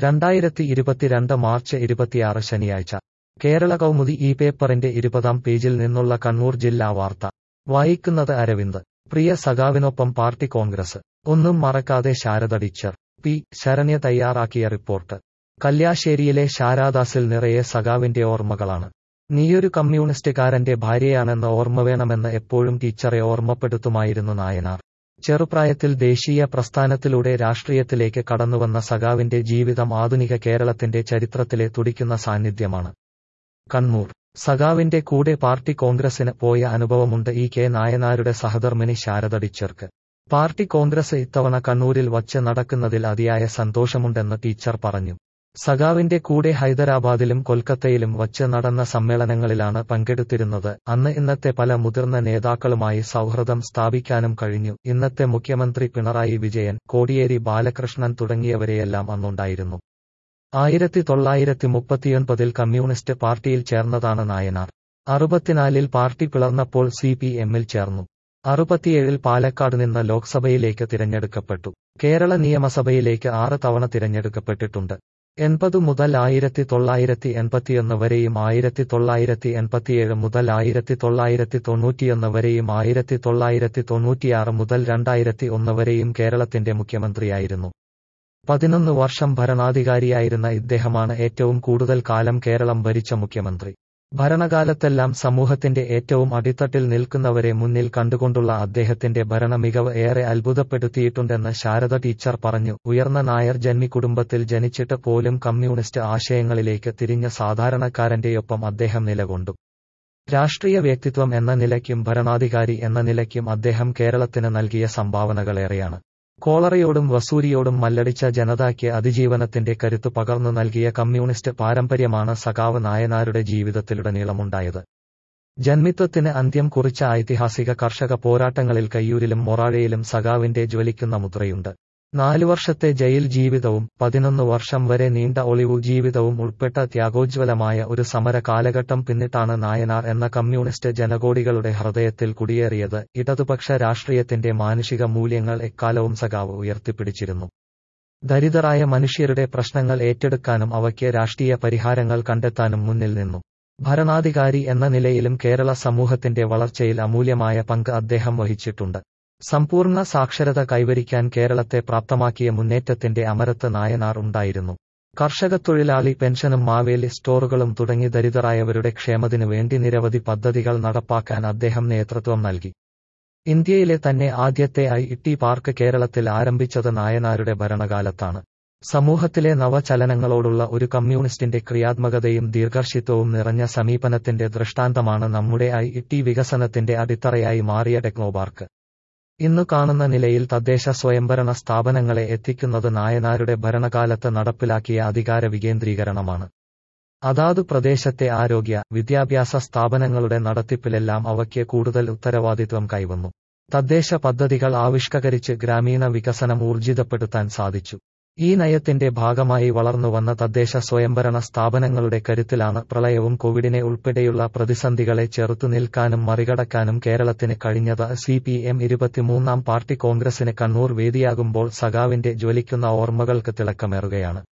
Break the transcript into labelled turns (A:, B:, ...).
A: രണ്ടായിരത്തി ഇരുപത്തിരണ്ട് മാർച്ച് ഇരുപത്തിയാറ് ശനിയാഴ്ച കേരള കൗമുദി ഈ പേപ്പറിന്റെ ഇരുപതാം പേജിൽ നിന്നുള്ള കണ്ണൂർ ജില്ലാ വാർത്ത വായിക്കുന്നത് അരവിന്ദ് പ്രിയ സഖാവിനൊപ്പം പാർട്ടി കോൺഗ്രസ് ഒന്നും മറക്കാതെ ശാരദ ടീച്ചർ പി ശരണ്യ തയ്യാറാക്കിയ റിപ്പോർട്ട് കല്യാശ്ശേരിയിലെ ശാരാദാസിൽ നിറയെ സഖാവിന്റെ ഓർമ്മകളാണ് നീയൊരു കമ്മ്യൂണിസ്റ്റുകാരന്റെ ഭാര്യയാണെന്ന് ഓർമ്മ വേണമെന്ന് എപ്പോഴും ടീച്ചറെ ഓർമ്മപ്പെടുത്തുമായിരുന്നു നായനാർ ചെറുപ്രായത്തിൽ ദേശീയ പ്രസ്ഥാനത്തിലൂടെ രാഷ്ട്രീയത്തിലേക്ക് കടന്നുവന്ന സഖാവിന്റെ ജീവിതം ആധുനിക കേരളത്തിന്റെ ചരിത്രത്തിലെ തുടിക്കുന്ന സാന്നിധ്യമാണ് കണ്ണൂർ സഖാവിന്റെ കൂടെ പാർട്ടി കോൺഗ്രസിന് പോയ അനുഭവമുണ്ട് ഇ കെ നായനാരുടെ സഹധർമ്മിണി ശാരദ ടീച്ചർക്ക് പാർട്ടി കോൺഗ്രസ് ഇത്തവണ കണ്ണൂരിൽ വച്ച് നടക്കുന്നതിൽ അതിയായ സന്തോഷമുണ്ടെന്ന് ടീച്ചർ പറഞ്ഞു സഖാവിന്റെ കൂടെ ഹൈദരാബാദിലും കൊൽക്കത്തയിലും വച്ച് നടന്ന സമ്മേളനങ്ങളിലാണ് പങ്കെടുത്തിരുന്നത് അന്ന് ഇന്നത്തെ പല മുതിർന്ന നേതാക്കളുമായി സൗഹൃദം സ്ഥാപിക്കാനും കഴിഞ്ഞു ഇന്നത്തെ മുഖ്യമന്ത്രി പിണറായി വിജയൻ കോടിയേരി ബാലകൃഷ്ണൻ തുടങ്ങിയവരെയെല്ലാം അന്നുണ്ടായിരുന്നു ആയിരത്തി തൊള്ളായിരത്തി മുപ്പത്തിയൊൻപതിൽ കമ്മ്യൂണിസ്റ്റ് പാർട്ടിയിൽ ചേർന്നതാണ് നായനാർ അറുപത്തിനാലിൽ പാർട്ടി പിളർന്നപ്പോൾ സി പി എമ്മിൽ ചേർന്നു അറുപത്തിയേഴിൽ പാലക്കാട് നിന്ന് ലോക്സഭയിലേക്ക് തിരഞ്ഞെടുക്കപ്പെട്ടു കേരള നിയമസഭയിലേക്ക് ആറ് തവണ തിരഞ്ഞെടുക്കപ്പെട്ടിട്ടുണ്ട് എൺപത് മുതൽ ആയിരത്തി തൊള്ളായിരത്തി എൺപത്തിയൊന്ന് വരെയും ആയിരത്തി തൊള്ളായിരത്തി എൺപത്തിയേഴ് മുതൽ ആയിരത്തി തൊള്ളായിരത്തി തൊണ്ണൂറ്റിയൊന്ന് വരെയും ആയിരത്തി തൊള്ളായിരത്തി തൊണ്ണൂറ്റിയാറ് മുതൽ രണ്ടായിരത്തി ഒന്ന് വരെയും കേരളത്തിന്റെ മുഖ്യമന്ത്രിയായിരുന്നു പതിനൊന്ന് വർഷം ഭരണാധികാരിയായിരുന്ന ഇദ്ദേഹമാണ് ഏറ്റവും കൂടുതൽ കാലം കേരളം ഭരിച്ച മുഖ്യമന്ത്രി ഭരണകാലത്തെല്ലാം സമൂഹത്തിന്റെ ഏറ്റവും അടിത്തട്ടിൽ നിൽക്കുന്നവരെ മുന്നിൽ കണ്ടുകൊണ്ടുള്ള അദ്ദേഹത്തിന്റെ ഭരണ മികവ് ഏറെ അത്ഭുതപ്പെടുത്തിയിട്ടുണ്ടെന്ന് ശാരദ ടീച്ചർ പറഞ്ഞു ഉയർന്ന നായർ ജന്മി കുടുംബത്തിൽ ജനിച്ചിട്ട് പോലും കമ്മ്യൂണിസ്റ്റ് ആശയങ്ങളിലേക്ക് തിരിഞ്ഞ സാധാരണക്കാരന്റെയൊപ്പം അദ്ദേഹം നിലകൊണ്ടു രാഷ്ട്രീയ വ്യക്തിത്വം എന്ന നിലയ്ക്കും ഭരണാധികാരി എന്ന നിലയ്ക്കും അദ്ദേഹം കേരളത്തിന് നൽകിയ സംഭാവനകളേറെയാണ് കോളറയോടും വസൂരിയോടും മല്ലടിച്ച ജനതയ്ക്ക് അതിജീവനത്തിന്റെ കരുത്ത് പകർന്നു നൽകിയ കമ്മ്യൂണിസ്റ്റ് പാരമ്പര്യമാണ് സഖാവ് നായനാരുടെ ജീവിതത്തിലുടനീളമുണ്ടായത് ജന്മിത്വത്തിന് അന്ത്യം കുറിച്ച ഐതിഹാസിക കർഷക പോരാട്ടങ്ങളിൽ കയ്യൂരിലും മൊറാഴയിലും സഖാവിന്റെ ജ്വലിക്കുന്ന മുദ്രയുണ്ട് നാലു വർഷത്തെ ജയിൽ ജീവിതവും പതിനൊന്ന് വർഷം വരെ നീണ്ട ഒളിവു ജീവിതവും ഉൾപ്പെട്ട ത്യാഗോജ്വലമായ ഒരു സമര കാലഘട്ടം പിന്നിട്ടാണ് നായനാർ എന്ന കമ്മ്യൂണിസ്റ്റ് ജനകോടികളുടെ ഹൃദയത്തിൽ കുടിയേറിയത് ഇടതുപക്ഷ രാഷ്ട്രീയത്തിന്റെ മാനുഷിക മൂല്യങ്ങൾ എക്കാലവും സഖാവ് ഉയർത്തിപ്പിടിച്ചിരുന്നു ദരിദ്രരായ മനുഷ്യരുടെ പ്രശ്നങ്ങൾ ഏറ്റെടുക്കാനും അവയ്ക്ക് രാഷ്ട്രീയ പരിഹാരങ്ങൾ കണ്ടെത്താനും മുന്നിൽ നിന്നു ഭരണാധികാരി എന്ന നിലയിലും കേരള സമൂഹത്തിന്റെ വളർച്ചയിൽ അമൂല്യമായ പങ്ക് അദ്ദേഹം വഹിച്ചിട്ടുണ്ട് സമ്പൂർണ്ണ സാക്ഷരത കൈവരിക്കാൻ കേരളത്തെ പ്രാപ്തമാക്കിയ മുന്നേറ്റത്തിന്റെ അമരത്ത് നായനാർ ഉണ്ടായിരുന്നു കർഷകത്തൊഴിലാളി പെൻഷനും മാവേലി സ്റ്റോറുകളും തുടങ്ങി ദരിദ്രരായവരുടെ ക്ഷേമത്തിനു വേണ്ടി നിരവധി പദ്ധതികൾ നടപ്പാക്കാൻ അദ്ദേഹം നേതൃത്വം നൽകി ഇന്ത്യയിലെ തന്നെ ആദ്യത്തെ ഐ ടി പാർക്ക് കേരളത്തിൽ ആരംഭിച്ചത് നായനാരുടെ ഭരണകാലത്താണ് സമൂഹത്തിലെ നവചലനങ്ങളോടുള്ള ഒരു കമ്മ്യൂണിസ്റ്റിന്റെ ക്രിയാത്മകതയും ദീർഘർഷിത്വവും നിറഞ്ഞ സമീപനത്തിന്റെ ദൃഷ്ടാന്തമാണ് നമ്മുടെ ഐ ടി വികസനത്തിന്റെ അടിത്തറയായി മാറിയ ടെക്നോപാർക്ക് ഇന്നു കാണുന്ന നിലയിൽ തദ്ദേശ സ്വയംഭരണ സ്ഥാപനങ്ങളെ എത്തിക്കുന്നത് നായനാരുടെ ഭരണകാലത്ത് നടപ്പിലാക്കിയ അധികാര വികേന്ദ്രീകരണമാണ് അതാതു പ്രദേശത്തെ ആരോഗ്യ വിദ്യാഭ്യാസ സ്ഥാപനങ്ങളുടെ നടത്തിപ്പിലെല്ലാം അവയ്ക്ക് കൂടുതൽ ഉത്തരവാദിത്വം കൈവന്നു തദ്ദേശ പദ്ധതികൾ ആവിഷ്കരിച്ച് ഗ്രാമീണ വികസനം ഊർജിതപ്പെടുത്താൻ സാധിച്ചു ഈ നയത്തിന്റെ ഭാഗമായി വളർന്നുവന്ന തദ്ദേശ സ്വയംഭരണ സ്ഥാപനങ്ങളുടെ കരുത്തിലാണ് പ്രളയവും കോവിഡിനെ ഉൾപ്പെടെയുള്ള പ്രതിസന്ധികളെ ചെറുത്തുനിൽക്കാനും മറികടക്കാനും കേരളത്തിന് കഴിഞ്ഞത് സി പി എം ഇരുപത്തിമൂന്നാം പാർട്ടി കോൺഗ്രസിന് കണ്ണൂർ വേദിയാകുമ്പോൾ സഖാവിന്റെ ജ്വലിക്കുന്ന ഓർമ്മകൾക്ക് തിളക്കമേറുകയാണ്